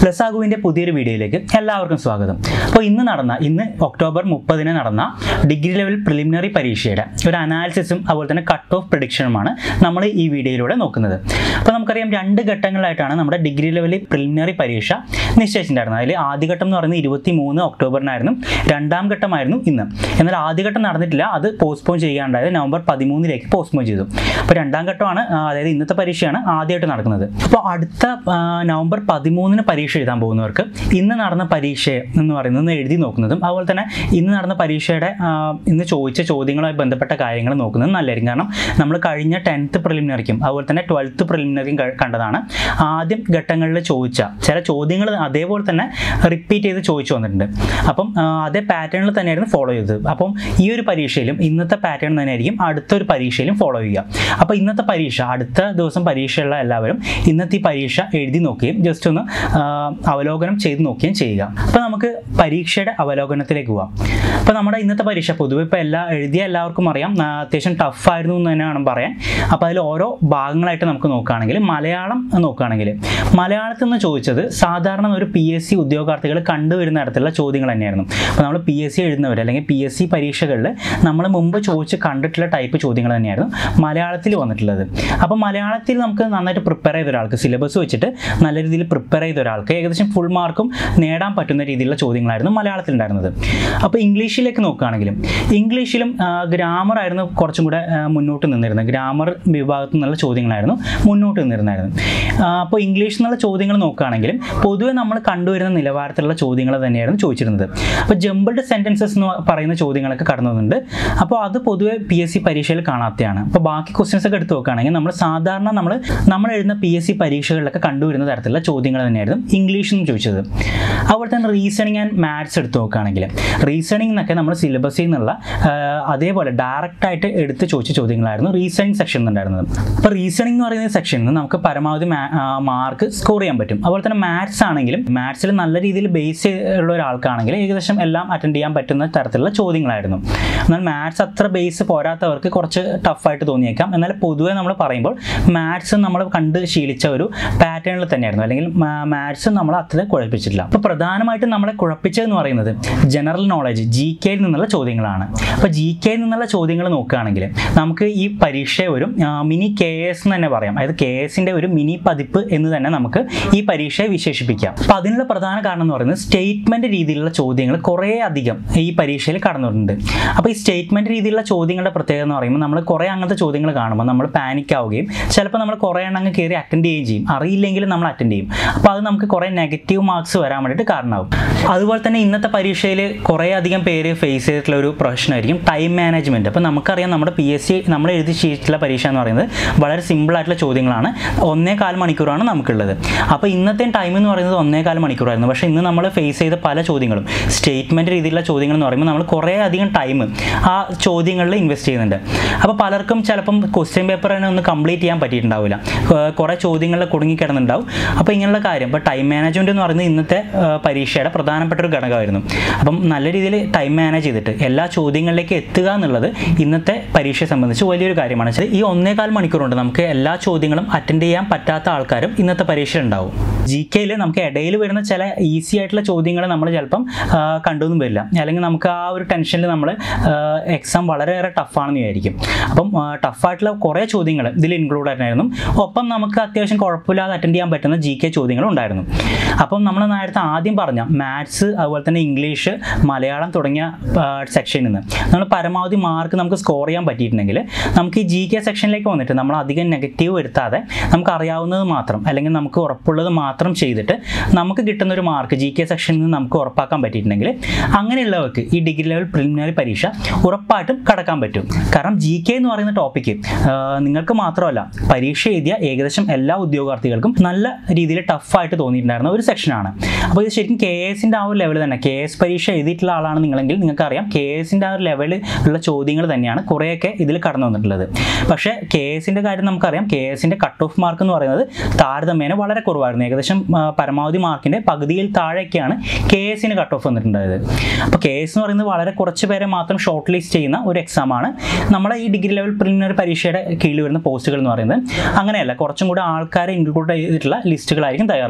plus ആകുവിൻ്റെ പുതിയൊരു വീഡിയോയിലേക്ക് എല്ലാവർക്കും സ്വാഗതം അപ്പോൾ ഇന്ന് നടന്ന ഇന്ന് ഒക്ടോബർ മുപ്പതിന് നടന്ന ഡിഗ്രി ലെവൽ പ്രിലിമിനറി പരീക്ഷയുടെ ഒരു അനാലിസിസും അതുപോലെ തന്നെ കട്ട് ഓഫ് പ്രഡിക്ഷനുമാണ് നമ്മൾ ഈ വീഡിയോയിലൂടെ നോക്കുന്നത് അപ്പോൾ നമുക്കറിയാം രണ്ട് ഘട്ടങ്ങളായിട്ടാണ് നമ്മുടെ ഡിഗ്രി ലെവൽ പ്രിലിമിനറി പരീക്ഷ നിശ്ചയിച്ചിട്ടുണ്ടായിരുന്നത് അതിൽ ആദ്യഘട്ടം എന്ന് പറയുന്നത് ഇരുപത്തി മൂന്ന് ഒക്ടോബറിനായിരുന്നു രണ്ടാം ഘട്ടമായിരുന്നു ഇന്ന് എന്നാൽ ആദ്യഘട്ടം നടന്നിട്ടില്ല അത് പോസ്റ്റ്പോൺ ചെയ്യാണ്ടായത് നവംബർ പതിമൂന്നിലേക്ക് പോസ്റ്റ്പോൺ ചെയ്തു അപ്പോൾ രണ്ടാം ഘട്ടമാണ് ആ, അതായത് ഇന്നത്തെ പരീക്ഷയാണ് ആദ്യമായിട്ട് നടക്കുന്നത് അപ്പോൾ അടുത്ത ആ, നവംബർ പതിമൂന്നിന് പരീക്ഷ എഴുതാൻ പോകുന്നവർക്ക് ഇന്ന് നടന്ന പരീക്ഷ എന്ന് പറയുന്നത് ഒന്ന് എഴുതി നോക്കുന്നതും അതുപോലെ തന്നെ ഇന്ന് നടന്ന പരീക്ഷയുടെ ആ, ഇന്ന് ചോദിച്ച ചോദ്യങ്ങളുമായി ബന്ധപ്പെട്ട കാര്യങ്ങൾ നോക്കുന്നത് നല്ലതായിരിക്കും കാരണം നമ്മൾ കഴിഞ്ഞ ടെൻത്ത് പ്രിലിമിനറിക്കും അതുപോലെ തന്നെ ട്വൽത്ത് പ്രിലിമിനറിക്കും കണ്ടതാണ് ആദ്യം ഘട്ടങ്ങളിൽ ചോദിച്ച ചില ചോദ്യങ്ങൾ അതേപോലെ തന്നെ റിപ്പീറ്റ് ചെയ്ത് ചോദിച്ചു വന്നിട്ടുണ്ട് അപ്പം ആ, അതേ പാറ്റേണിൽ തന്നെയായിരുന്നു ഫോളോ ചെയ്തത് അപ്പം ഈ ഒരു പരീക്ഷയിലും ഇന്നത്തെ പാറ്റേൺ തന്നെയായിരിക്കും അടുത്തൊരു പരീക്ഷയിലും ഫോളോ ചെയ്യുക അപ്പോൾ ഇന്നത്തെ പരീക്ഷ അടുത്ത ദിവസം പരീക്ഷയുള്ള എല്ലാവരും ഇന്നത്തെ ഈ പരീക്ഷ എഴുതി നോക്കുകയും ജസ്റ്റ് ഒന്ന് ആ, അവലോകനം ചെയ്ത് നോക്കുകയും ചെയ്യുക അപ്പോൾ നമുക്ക് പരീക്ഷയുടെ അവലോകനത്തിലേക്ക് പോവാം അപ്പോൾ നമ്മുടെ ഇന്നത്തെ പരീക്ഷ പൊതുവെ ഇപ്പോൾ എല്ലാ എഴുതിയ എല്ലാവർക്കും അറിയാം ആ, അത്യാവശ്യം ടഫ് ആയിരുന്നു എന്ന് തന്നെ വേണം പറയാൻ അപ്പോൾ അതിൽ ഓരോ ഭാഗങ്ങളായിട്ട് നമുക്ക് നോക്കുകയാണെങ്കിൽ മലയാളം നോക്കുകയാണെങ്കിൽ മലയാളത്തിൽ നിന്ന് ചോദിച്ചത് സാധാരണ ഒരു പി എസ് സി ഉദ്യോഗാർത്ഥികൾ കണ്ടുവരുന്ന തരത്തിലുള്ള ചോദ്യങ്ങൾ തന്നെയായിരുന്നു അപ്പോൾ നമ്മൾ പി എസ് സി എഴുതുന്നവർ അല്ലെങ്കിൽ പി എസ് സി പരീക്ഷകളിൽ നമ്മൾ മുമ്പ് ചോദിച്ച് കണ്ടിട്ടുള്ള ടൈപ്പ് ചോദ്യങ്ങൾ തന്നെയായിരുന്നു മലയാളത്തിൽ വന്നിട്ടുള്ളത് അപ്പോൾ മലയാളത്തിൽ നമുക്ക് നന്നായിട്ട് പ്രിപ്പയർ ചെയ്ത ഒരാൾക്ക് സിലബസ് വെച്ചിട്ട് നല്ല രീതിയിൽ പ്രിപ്പയർ ചെയ്ത ഒരാൾക്ക് ഏകദേശം ഫുൾ മാർക്കും നേടാൻ പറ്റുന്ന രീതിയിലുള്ള ചോദ്യങ്ങളായിരുന്നു മലയാളത്തിൽ ഉണ്ടായിരുന്നത് അപ്പോൾ ഇംഗ്ലീഷിലേക്ക് നോക്കുകയാണെങ്കിലും ഇംഗ്ലീഷിലും ഗ്രാമർ ആയിരുന്നു കുറച്ചും കൂടെ ആ, മുന്നോട്ട് നിന്നിരുന്നത് ഗ്രാമർ വിഭാഗത്തു നിന്നുള്ള ചോദ്യങ്ങളായിരുന്നു മുന്നോട്ട് നിന്നിരുന്നായിരുന്നു ആ, അപ്പോൾ ഇംഗ്ലീഷിൽ നിന്നുള്ള ചോദ്യങ്ങൾ നോക്കുകയാണെങ്കിലും പൊതുവെ നമ്മൾ കണ്ടുവരുന്ന നിലവാരത്തിലുള്ള ചോദ്യങ്ങൾ തന്നെയായിരുന്നു ചോദിച്ചിരുന്നത് അപ്പോൾ ജമ്പിൾഡ് സെൻറ്റൻസസ് എന്ന് പറയുന്ന ചോദ്യങ്ങളൊക്കെ കടന്നു വന്നിട്ടുണ്ട് അപ്പോൾ അത് പൊതുവെ പി എസ് സി പരീക്ഷയിൽ കാണാത്തതാണ് അപ്പോൾ ബാക്കി ക്വസ്റ്റ്യൻസ് ഒക്കെ എടുത്ത് നോക്കുകയാണെങ്കിൽ നമ്മൾ സാധാരണ നമ്മൾ നമ്മൾ എഴുതുന്ന പി എസ് സി പരീക്ഷകളിലൊക്കെ കണ്ടുവരുന്ന തരത്തിലുള്ള ചോദ്യങ്ങൾ തന്നെയായിരുന്നു ഇംഗ്ലീഷിൽ നിന്ന് ചോദിച്ചത് അതുപോലെ തന്നെ റീസണിങ് ആൻഡ് മാത്സ് എടുത്ത് നോക്കുകയാണെങ്കിൽ റീസണിങ് എന്നൊക്കെ നമ്മൾ സിലബസിൽ നിന്നുള്ള ആ, അതേപോലെ ഡയറക്റ്റ് ആയിട്ട് എടുത്ത് ചോദിച്ച ചോദ്യങ്ങളായിരുന്നു റീസണിങ് സെക്ഷൻ ഉണ്ടായിരുന്നത് അപ്പോൾ റീസണിങ് എന്ന് പറയുന്ന സെക്ഷനിൽ നിന്ന് നമുക്ക് പരമാവധി മാർക്ക് സ്കോർ ചെയ്യാൻ പറ്റും അതുപോലെ തന്നെ മാത്സ് ആണെങ്കിലും മാത്സിൽ നല്ല രീതിയിൽ ബേസ് ഉള്ള ഒരാൾക്കാണെങ്കിൽ ഏകദേശം എല്ലാം അറ്റൻഡ് ചെയ്യാൻ പറ്റുന്ന തരത്തിലുള്ള ചോദ്യങ്ങളായിരുന്നു എന്നാൽ മാത്സ് അത്ര ബേസ് പോരാത്തവർക്ക് കുറച്ച് ടഫായിട്ട് തോന്നിയേക്കാം എന്നാൽ പൊതുവെ നമ്മൾ പറയുമ്പോൾ മാത്സ് നമ്മൾ കണ്ട് ശീലിച്ച ഒരു പാറ്റേണിൽ തന്നെയായിരുന്നു അല്ലെങ്കിൽ മാത്സ് നമ്മൾ അത്ര കുഴപ്പിച്ചിട്ടില്ല അപ്പോൾ പ്രധാനമായിട്ടും നമ്മളെ കുഴപ്പിച്ചതെന്ന് പറയുന്നത് ജനറൽ നോളജ് ജി കെയിൽ നിന്നുള്ള ചോദ്യങ്ങളാണ് അപ്പോൾ ജി കെയിൽ നിന്നുള്ള ചോദ്യങ്ങൾ നോക്കുകയാണെങ്കിൽ നമുക്ക് ഈ പരീക്ഷ ഒരു മിനി കെ എസ് എന്ന് തന്നെ പറയാം അതായത് കെ എസിൻ്റെ ഒരു മിനി പതിപ്പ് എന്ന് തന്നെ നമുക്ക് ഈ പരീക്ഷയെ വിശേഷിപ്പിക്കാം അപ്പോൾ അതിനുള്ള പ്രധാന കാരണം എന്ന് പറയുന്നത് സ്റ്റേറ്റ്മെൻറ്റ് രീതിയിലുള്ള ചോദ്യങ്ങൾ കുറേ അധികം ഈ പരീക്ഷയിൽ കടന്നിട്ടുണ്ട് അപ്പോൾ ഈ സ്റ്റേറ്റ്മെൻറ്റ് രീതിയിലുള്ള ചോദ്യങ്ങളുടെ പ്രത്യേകത എന്ന് പറയുമ്പോൾ നമ്മൾ കുറേ അങ്ങനത്തെ ചോദ്യങ്ങൾ കാണുമ്പോൾ നമ്മൾ പാനിക് ആവുകയും ചിലപ്പോൾ നമ്മൾ കുറേ എണ്ണം അങ്ങ് കയറി അറ്റൻഡ് ചെയ്യുകയും ചെയ്യും അറിയില്ലെങ്കിൽ നമ്മൾ അറ്റൻഡ് ചെയ്യും അപ്പോൾ അത് നമുക്ക് കുറേ നെഗറ്റീവ് മാർക്സ് വരാൻ വേണ്ടിയിട്ട് കാരണമാവും അതുപോലെ തന്നെ ഇന്നത്തെ പരീക്ഷയിൽ കുറേ അധികം പേര് ഫേസ് ചെയ്തിട്ടുള്ള ഒരു പ്രശ്നമായിരിക്കും ടൈം മാനേജ്മെൻറ്റ് അപ്പോൾ നമുക്കറിയാം നമ്മുടെ പി എസ് സി നമ്മൾ എഴുതി ശീലിച്ചിട്ടുള്ള പരീക്ഷ എന്ന് പറയുന്നത് വളരെ സിമ്പിൾ ആയിട്ടുള്ള ചോദ്യങ്ങളാണ് ഒന്നേ കാൽ മണിക്കൂറാണ് നമുക്കുള്ളത് അപ്പോൾ ഇന്നത്തെ ടൈം എന്ന് പറയുന്നത് ഒന്നേ കാൽ മണിക്കൂറായിരുന്നു പക്ഷേ ഇന്ന് നമ്മൾ ഫേസ് ചെയ്ത പല ചോദ്യങ്ങളും സ്റ്റേറ്റ്മെൻറ്റ് രീതിയിലുള്ള ചോദ്യങ്ങൾ എന്ന് പറയുമ്പോൾ നമ്മൾ കുറേ അധികം ടൈം ആ ചോദ്യങ്ങളിൽ ഇൻവെസ്റ്റ് ചെയ്യുന്നുണ്ട് അപ്പോൾ പലർക്കും ചിലപ്പം ക്വസ്റ്റ്യൻ പേപ്പർ തന്നെ ഒന്ന് കംപ്ലീറ്റ് ചെയ്യാൻ പറ്റിയിട്ടുണ്ടാവില്ല ഏർ കുറേ ചോദ്യങ്ങളിൽ കുടുങ്ങിക്കിടന്നുണ്ടാവും അപ്പോൾ ഇങ്ങനെയുള്ള കാര്യം ഇപ്പോൾ ടൈം മാനേജ്മെൻറ്റ് എന്ന് പറയുന്നത് ഇന്നത്തെ ഏർ പരീക്ഷയുടെ പ്രധാനപ്പെട്ട ഒരു ഘടകമായിരുന്നു അപ്പം നല്ല രീതിയിൽ ടൈം മാനേജ് ചെയ്തിട്ട് എല്ലാ ചോദ്യങ്ങളിലേക്ക് എത്തുക എന്നുള്ളത് ഇന്നത്തെ പരീക്ഷയെ സംബന്ധിച്ച് വലിയൊരു കാര്യമാണ് വെച്ചാൽ ഈ ഒന്നേകാൽ മണിക്കൂർ കൊണ്ട് നമുക്ക് എല്ലാ ചോദ്യങ്ങളും അറ്റൻഡ് ചെയ്യാൻ പറ്റാത്ത ആൾക്കാരും ഇന്നത്തെ പരീക്ഷ ഉണ്ടാവും ജി കെയിൽ നമുക്ക് ഇടയിൽ വരുന്ന ചില ഈസി ആയിട്ടുള്ള ചോദ്യങ്ങൾ നമ്മൾ ചിലപ്പം ആ, കണ്ടൊന്നും വരില്ല അല്ലെങ്കിൽ നമുക്ക് ആ ഒരു ടെൻഷനിൽ നമ്മൾ എക്സാം വളരെയേറെ ടഫാണെന്ന് വിചാരിക്കും അപ്പം ടഫായിട്ടുള്ള കുറേ ചോദ്യങ്ങൾ ഇതിൽ ഇൻക്ലൂഡ് ആയിരുന്നു ഒപ്പം നമുക്ക് അത്യാവശ്യം കുഴപ്പമില്ലാതെ അറ്റൻഡ് ചെയ്യാൻ പറ്റുന്ന ജി കെ ചോദ്യങ്ങളും ഉണ്ടായിരുന്നു അപ്പം നമ്മൾ നേരത്തെ ആദ്യം പറഞ്ഞ മാത്സ് അതുപോലെ തന്നെ ഇംഗ്ലീഷ് മലയാളം തുടങ്ങിയ സെക്ഷനിൽ നിന്ന് നമ്മൾ പരമാവധി മാർക്ക് നമുക്ക് സ്കോർ ചെയ്യാൻ പറ്റിയിട്ടുണ്ടെങ്കിൽ നമുക്ക് ഈ ജി കെ സെക്ഷനിലേക്ക് വന്നിട്ട് നമ്മൾ അധികം നെഗറ്റീവ് വരുത്താതെ നമുക്ക് അറിയാവുന്നത് മാത്രം അല്ലെങ്കിൽ നമുക്ക് ഉറപ്പുള്ളത് മാത്രം ചെയ്തിട്ട് നമുക്ക് കിട്ടുന്ന ഒരു മാർക്ക് ജി കെ സെക്ഷനിൽ നിന്ന് നമുക്ക് ഉറപ്പാക്കാൻ പറ്റിയിട്ടുണ്ടെങ്കിൽ അങ്ങനെയുള്ളവർക്ക് ഈ ഡിഗ്രി ലെവൽ പ്രിലിമിനറി പരീക്ഷ ഉറപ്പായിട്ടും കടക്കാൻ പറ്റും കാരണം ജി കെ എന്ന് പറയുന്ന ടോപ്പിക്ക് നിങ്ങൾക്ക് മാത്രമല്ല പരീക്ഷ എഴുതിയ ഏകദേശം എല്ലാ ഉദ്യോഗാർത്ഥികൾക്കും നല്ല രീതിയിൽ ടഫായിട്ട് തോന്നിയിട്ടുണ്ടായിരുന്ന ഒരു സെക്ഷനാണ് അപ്പോൾ ഇത് ശരിക്കും കെ എസിൻ്റെ ആ ഒരു ലെവൽ തന്നെ കെ എസ് പരീക്ഷ എഴുതിയിട്ടുള്ള ആളാണ് നിങ്ങളെങ്കിൽ നിങ്ങൾക്കറിയാം കെ എസിൻ്റെ ആ ഒരു ലെവലിൽ ഉള്ള ചോദ്യങ്ങൾ തന്നെയാണ് കുറേയൊക്കെ ഇതിൽ കടന്നു വന്നിട്ടുള്ളത് പക്ഷേ കെ എസിൻ്റെ കാര്യം നമുക്കറിയാം കെ എസിൻ്റെ കട്ട് ഓഫ് മാർക്ക് എന്ന് പറയുന്നത് താരതമ്യേന വളരെ കുറവായിരുന്നു ഏകദേശം ആ, പരമാവധി മാർക്കിൻ്റെ പകുതിയിൽ താഴെയൊക്കെയാണ് കെ എസിന് കട്ട് ഓഫ് വന്നിട്ടുണ്ടായത് അപ്പോൾ കെ എസ് എന്ന് പറയുന്നത് വളരെ കുറച്ച് പേരെ മാത്രം ഷോർട്ട് ലിസ്റ്റ് ചെയ്യുന്ന ഒരു എക്സാമാണ് നമ്മളെ ഈ ഡിഗ്രി ലെവൽ പ്രിലിമിനറി പരീക്ഷയുടെ കീഴിൽ വരുന്ന പോസ്റ്റുകൾ എന്ന് പറയുന്നത് അങ്ങനെയല്ല കുറച്ചും കൂടെ ആൾക്കാരെ ഇൻക്ലൂഡ് ചെയ്തിട്ടുള്ള ലിസ്റ്റുകളായിരിക്കും തയ്യാറാവുക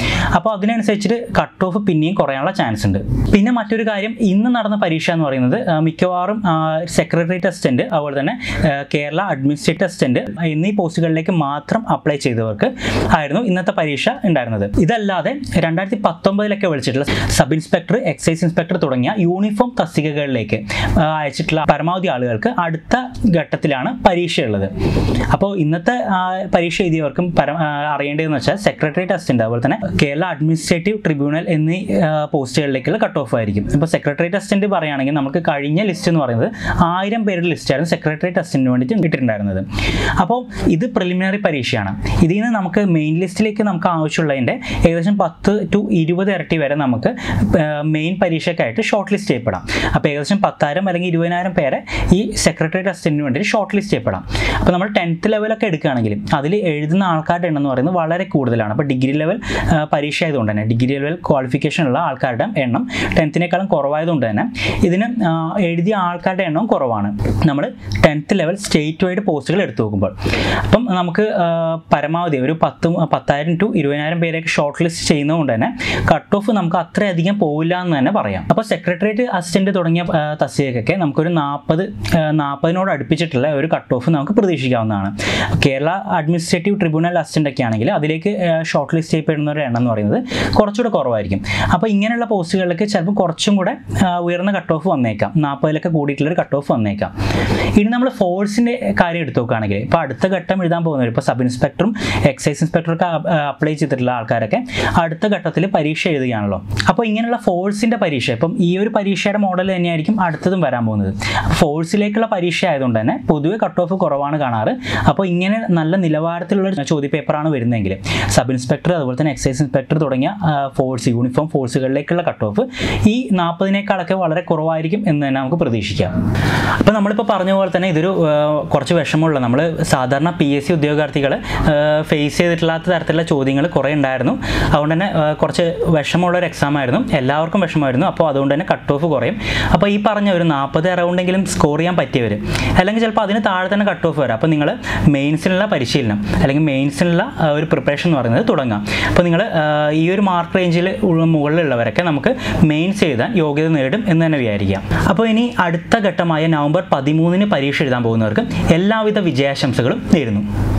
അപ്പോൾ അതിനനുസരിച്ചിട്ട് കട്ട് ഓഫ് പിന്നെയും കുറയാനുള്ള ചാൻസ് ഉണ്ട് പിന്നെ മറ്റൊരു കാര്യം ഇന്ന് നടന്ന പരീക്ഷ എന്ന് പറയുന്നത് ആ, മിക്കവാറും സെക്രട്ടറി അസിസ്റ്റന്റ് അതുപോലെ തന്നെ ആ, കേരള അഡ്മിനിസ്ട്രേറ്റീവ് അസിസ്റ്റന്റ് എന്നീ പോസ്റ്റുകളിലേക്ക് മാത്രം അപ്ലൈ ചെയ്തവർക്ക് ആയിരുന്നു ഇന്നത്തെ പരീക്ഷ ഉണ്ടായിരുന്നത് ഇതല്ലാതെ രണ്ടായിരത്തി പത്തൊമ്പതിലൊക്കെ വിളിച്ചിട്ടുള്ള സബ് ഇൻസ്പെക്ടർ എക്സൈസ് ഇൻസ്പെക്ടർ തുടങ്ങിയ യൂണിഫോം തസ്തികകളിലേക്ക് ആ, അയച്ചിട്ടുള്ള പരമാവധി ആളുകൾക്ക് അടുത്ത ഘട്ടത്തിലാണ് പരീക്ഷയുള്ളത് അപ്പോൾ ഇന്നത്തെ ആ, പരീക്ഷ എഴുതിയവർക്കും പര ആ, അറിയേണ്ടതെന്ന് വെച്ചാൽ സെക്രട്ടേറിയറ്റ് അസിസ്റ്റന്റ് അതുപോലെ തന്നെ കേരള അഡ്മിനിസ്ട്രേറ്റീവ് ട്രിബ്യൂണൽ എന്നീ ആ, പോസ്റ്റുകളിലേക്കുള്ള കട്ട് ഓഫ് ആയിരിക്കും ഇപ്പോൾ സെക്രട്ടേറിയറ്റ് അസിസ്റ്റന്റ് പറയുകയാണെങ്കിൽ നമുക്ക് കഴിഞ്ഞ ലിസ്റ്റ് എന്ന് പറയുന്നത് ആയിരം പേരുടെ ലിസ്റ്റായിരുന്നു സെക്രട്ടേറിയറ്റ് അസിസ്റ്റന്റിന് വേണ്ടിയിട്ട് ഇട്ടിട്ടുണ്ടായിരുന്നത് അപ്പോൾ ഇത് പ്രിലിമിനറി പരീക്ഷയാണ് ഇതിൽ നിന്ന് നമുക്ക് മെയിൻ ലിസ്റ്റിലേക്ക് നമുക്ക് ആവശ്യമുള്ളതിൻ്റെ ഏകദേശം പത്ത് ടു ഇരുപത് ഇരട്ടി വരെ നമുക്ക് മെയിൻ പരീക്ഷയ്ക്കായിട്ട് ഷോർട്ട് ലിസ്റ്റ് ചെയ്യപ്പെടാം അപ്പോൾ ഏകദേശം പത്തായിരം അല്ലെങ്കിൽ ഇരുപതിനായിരം പേരെ ഈ സെക്രട്ടേറിയറ്റ് അസിസ്റ്റന്റിന് വേണ്ടി ഷോർട്ട് ലിസ്റ്റ് ചെയ്യപ്പെടാം അപ്പോൾ നമ്മൾ ടെൻത്ത് ലെവലൊക്കെ എടുക്കുകയാണെങ്കിൽ അതിൽ എഴുതുന്ന ആൾക്കാരുടെ എണ്ണം എന്ന് പറയുന്നത് വളരെ കൂടുതലാണ് അപ്പോൾ ഡിഗ്രി ലെവൽ ആ, പരീക്ഷ ആയതുകൊണ്ട് തന്നെ ഡിഗ്രി ലെവൽ ക്വാളിഫിക്കേഷൻ ഉള്ള ആൾക്കാരുടെ എണ്ണം ടെൻത്തിനേക്കാളും കുറവായതുകൊണ്ട് തന്നെ ഇതിന് ആ, എഴുതിയ ആൾക്കാരുടെ എണ്ണവും കുറവാണ് നമ്മൾ ടെൻത്ത് ലെവൽ സ്റ്റേറ്റ് വൈഡ് പോസ്റ്റുകൾ എടുത്തു നോക്കുമ്പോൾ അപ്പം നമുക്ക് ആ, പരമാവധി ഒരു പത്ത് പത്തായിരം ടു ഇരുപതിനായിരം പേരെയൊക്കെ ഷോർട്ട് ലിസ്റ്റ് ചെയ്യുന്നതുകൊണ്ട് തന്നെ കട്ട് ഓഫ് നമുക്ക് അത്രയധികം പോവില്ല എന്ന് തന്നെ പറയാം അപ്പോൾ സെക്രട്ടേറിയറ്റ് അസിസ്റ്റന്റ് തുടങ്ങിയ ആ, തസ്തികയ്ക്കൊക്കെ നമുക്കൊരു നാൽപ്പത് നാൽപ്പതിനോട് അടുപ്പിച്ചിട്ടുള്ള ഒരു കട്ട് ഓഫ് നമുക്ക് പ്രതീക്ഷിക്കാവുന്നതാണ് കേരള അഡ്മിനിസ്ട്രേറ്റീവ് ട്രിബ്യൂണൽ അസിസ്റ്റന്റ് ഒക്കെ ആണെങ്കിൽ അതിലേക്ക് ഷോർട്ട് ലിസ്റ്റ് ചെയ്യപ്പെടുന്നവരുടെ എണ്ണം എന്ന് പറയുന്നത് കുറച്ചുകൂടെ കുറവായിരിക്കും അപ്പോൾ ഇങ്ങനെയുള്ള പോസ്റ്റുകളിലേക്ക് ചിലപ്പോൾ കുറച്ചും കൂടെ ആ, ഉയർന്ന കട്ട് ഓഫ് വന്നേക്കാം നാൽപ്പതിലൊക്കെ കൂടിയിട്ടുള്ളൊരു കട്ട് ഓഫ് വന്നേക്കാം ഇനി നമ്മൾ ഫോഴ്സിൻ്റെ കാര്യം എടുത്തു നോക്കുകയാണെങ്കിൽ ഇപ്പോൾ അടുത്ത ഘട്ടം എഴുതാൻ പോകുന്നവർ ഇപ്പോൾ സബ് ഇൻസ്പെക്ടറും എക്സൈസ് ഇൻസ്പെക്ടറൊക്കെ അപ്ലൈ ചെയ്തിട്ടുള്ള ആൾക്കാരൊക്കെ അടുത്ത ഘട്ടത്തിൽ പരീക്ഷ എഴുതുകയാണല്ലോ അപ്പോൾ ഇങ്ങനെയുള്ള ഫോഴ്സിൻ്റെ പരീക്ഷ ഇപ്പം ഈ ഒരു പരീക്ഷയുടെ മോഡൽ തന്നെയായിരിക്കും അടുത്തതും വരാൻ പോകുന്നത് ഫോഴ്സിലേക്കുള്ള പരീക്ഷ ആയതുകൊണ്ട് തന്നെ പൊതുവെ കട്ട് ഓഫ് കുറവാണ് കാണാറ് അപ്പോൾ ഇങ്ങനെ നല്ല നിലവാരത്തിലുള്ള ഒരു ചോദ്യ പേപ്പറാണ് വരുന്നതെങ്കിൽ സബ് ഇൻസ്പെക്ടർ അതുപോലെ തന്നെ എക്സൈസ് ഇൻസ്പെക്ടർ തുടങ്ങിയ ഫോഴ്സ് യൂണിഫോം ഫോഴ്സുകളിലേക്കുള്ള കട്ട് ഓഫ് ഈ നാൽപ്പതിനേക്കാളൊക്കെ വളരെ കുറവായിരിക്കും എന്ന് തന്നെ നമുക്ക് പ്രതീക്ഷിക്കാം അപ്പോൾ നമ്മളിപ്പോൾ പറഞ്ഞ പോലെ തന്നെ ഇതൊരു ആ, കുറച്ച് വിഷമമുള്ള നമ്മൾ സാധാരണ പി എസ് സി ഉദ്യോഗാർത്ഥികൾ ഫേസ് ചെയ്തിട്ടില്ലാത്ത തരത്തിലുള്ള ചോദ്യങ്ങൾ കുറേ ഉണ്ടായിരുന്നു അതുകൊണ്ട് തന്നെ ആ, കുറച്ച് വിഷമമുള്ള ഒരു എക്സാം ആയിരുന്നു എല്ലാവർക്കും വിഷമമായിരുന്നു അപ്പോൾ അതുകൊണ്ട് തന്നെ കട്ട് ഓഫ് കുറയും അപ്പോൾ ഈ പറഞ്ഞ ഒരു നാൽപ്പത് അറൗണ്ടെങ്കിലും സ്കോർ ചെയ്യാൻ പറ്റിയവർ അല്ലെങ്കിൽ ചിലപ്പോൾ അതിന് താഴെ തന്നെ കട്ട് ഓഫ് വരാം അപ്പോൾ നിങ്ങൾ മെയിൻസിനുള്ള പരിശീലനം അല്ലെങ്കിൽ മെയിൻസിനുള്ള ആ, ഒരു പ്രിപ്പറേഷൻ എന്ന് പറയുന്നത് തുടങ്ങാം അപ്പോൾ നിങ്ങൾ ഈ ഒരു മാർക്ക് റേഞ്ചിൽ മുകളിലുള്ളവരൊക്കെ നമുക്ക് മെയിൻസ് എഴുതാൻ യോഗ്യത നേടും എന്ന് തന്നെ വിചാരിക്കാം അപ്പോൾ ഇനി അടുത്ത ഘട്ടമായ നവംബർ പതിമൂന്നിന് പരീക്ഷ എഴുതാൻ പോകുന്നവർക്ക് എല്ലാവിധ വിജയാശംസകളും നേരുന്നു